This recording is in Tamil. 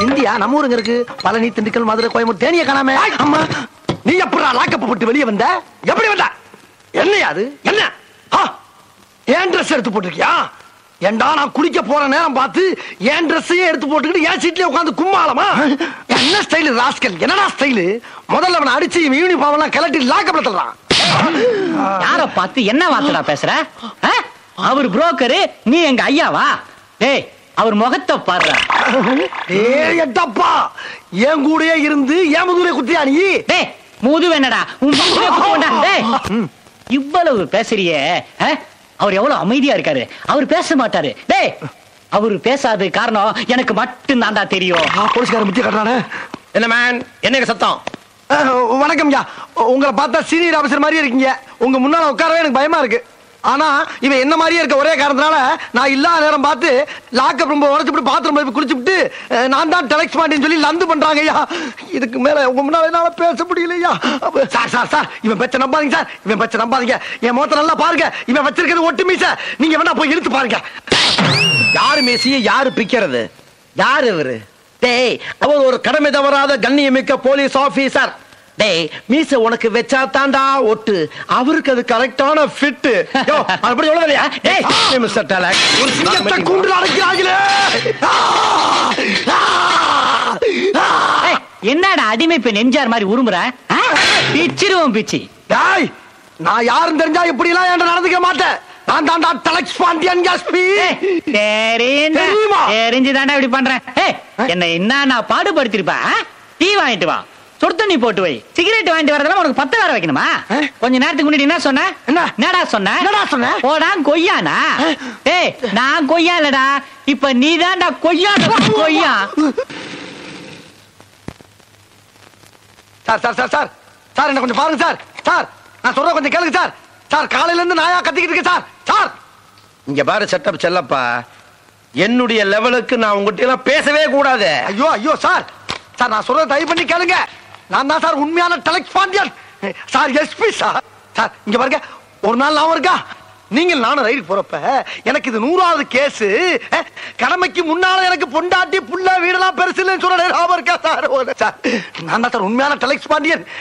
இந்தியா நம்ம ஊருங்க இருக்கு பழனி திண்டுக்கல் மதுரை கோயம்புத்தூர் தேனிய காணாம அம்மா நீ எப்படா லாக்கப் போட்டு வெளியே வந்த எப்படி வந்த என்னையா அது என்ன ஆ, ஏன் ட்ரெஸ் எடுத்து போட்டிருக்கியா ஏண்டா நான் குளிக்க போற நேரம் பார்த்து என் ட்ரெஸ்ஸையே எடுத்து போட்டுக்கிட்டு என் சீட்லயே உட்காந்து கும்மாளமா என்ன ஸ்டைல் ராஸ்கல் என்னடா ஸ்டைலு முதல்ல அவனை அடிச்சு இவன் யூனிஃபார்ம் எல்லாம் கலட்டி லாக்கப்ல தள்ளுறான் யார பார்த்து என்ன வார்த்தைடா பேசுற ஆ? அவர் புரோக்கரு நீ எங்க ஐயாவா டேய் அவர் முகத்தை பாருடா ஏய் எட்டப்பா என் கூடயே இருந்து ஏன் முதுகுலே குத்தியா நீ டேய் முது என்னடா உன் முதுகுல குத்த வேண்டாம். டேய் இவ்வளவு பேசுறியே ஆ? அவர் எவ்வளவு அமைதியா இருக்காரு அவர் பேச மாட்டாரு டேய் அவரு பேசாத காரணம் எனக்கு மட்டும் தான்டா தெரியும் ஆ, போலீஸ்காரன் முத்திய கட்டுறானே என்ன மேன் என்னங்க சத்தம் அஹ், வணக்கம் ஐயா உங்களை பார்த்தா சீனியர் ஆபீசர் மாதிரியே இருக்கீங்க உங்க முன்னால உட்காரவே எனக்கு பயமா இருக்கு ஆனா இவன் என்ன மாதிரியே இருக்க ஒரே காரணத்தினால நான் இல்லாத நேரம் பார்த்து லாக்கப் ரொம்ப உடச்சுட்டு பாத்ரூம் போய் குளிச்சுட்டு அஹ், நான் தான் டெலக்ஸ் மாட்டேன்னு சொல்லி லந்து பண்றாங்க ஐயா இதுக்கு மேல உங்க முன்னால என்னால பேச முடியலையா அப்ப, சார் சார் சார் இவன் பச்சை நம்பாதீங்க சார் இவன் பச்சை நம்பாதீங்க என் முகத்தை நல்லா பாருங்க இவன் வச்சிருக்கிறது ஒட்டு மீச நீங்க வேணா போய் எடுத்து பாருங்க யாரு மேசிய யாரு பிக்கிறது யாரு இவரு டேய் அவர் ஒரு கடமை தவறாத கண்ணியமிக்க போலீஸ் ஆபீசர் டேய் மீச உனக்கு வச்சா தாண்டா ஒட்டு அவருக்கு அது கரெக்டான ஃபிட் யோ அப்படி சொல்லலையா டேய் மிஸ்டர் டலக் ஒரு சிங்கத்தை கூண்டு அடைக்கிறாங்களே ஆ! ஆ! ஆ! ஏய், என்னடா அடிமை பெண் எம்ஜிஆர் மாதிரி உருமுற ஆ? பிச்சிருவோம் பிச்சி டேய் நான் யாரும் தெரிஞ்சா இப்படி எல்லாம் என்கிட்ட நடந்துக்க மாட்டேன் நான் தான்டா டலக்ஸ் பாண்டியன் எஸ்பி ஏய், தெரியும்டா. தெரியுமா? தெரிஞ்சுதான்டா இப்படி பண்றேன் ஏய், என்னை என்ன நான் பாடுபடுத்திருப்பேன் ஆ? டீ வாங்கிட்டு வா சுடு தண்ணி போட்டு வை சிகரெட் வாங்கிட்டு வரதெல்லாம் உனக்கு பத்து வேற வைக்கணுமா ஆ? கொஞ்ச நேரத்துக்கு முன்னாடி என்ன சொன்ன என்ன? என்னடா சொன்ன என்னடா சொன்ன? போடா கொய்யானா ஏய் நான் கொய்யா இல்லடா இப்ப நீ தான்டா கொய்யா கொய்யா sir sir sir sir sir என்ன கொஞ்சம் பாருங்க சார் சார் நான் சொல்ற கொஞ்சம் கேளுங்க சார் சார் காலையில இருந்து நாயா கத்திக்கிட்டு இருக்கேன் சார் சார் இங்க பாரு செட்டப் செல்லப்பா என்னுடைய லெவலுக்கு நான் உங்ககிட்ட எல்லாம் பேசவே கூடாது ஐயோ ஐயோ சார் சார் நான் சொல்றதை தயவு பண்ணி கேளுங்க நான் தான் சார் உண்மையான deluxe Pandian sir SP sir sir இங்க பாருங்க ஒரு நாள் ஞாபகம் இருக்கா நீங்கள் நானும் ரைடு போறப்ப எனக்கு இது நூறாவது கேஸ் கடமைக்கு முன்னால எனக்கு பொண்டாட்டி புள்ள வீடெல்லாம் பெருசு இல்லைன்னு சொல்ற ஞாபகம் இருக்கா சார் ஒரு- சார் நான் தான் சார் உண்மையான டலக்ஸ் பாண்டியன்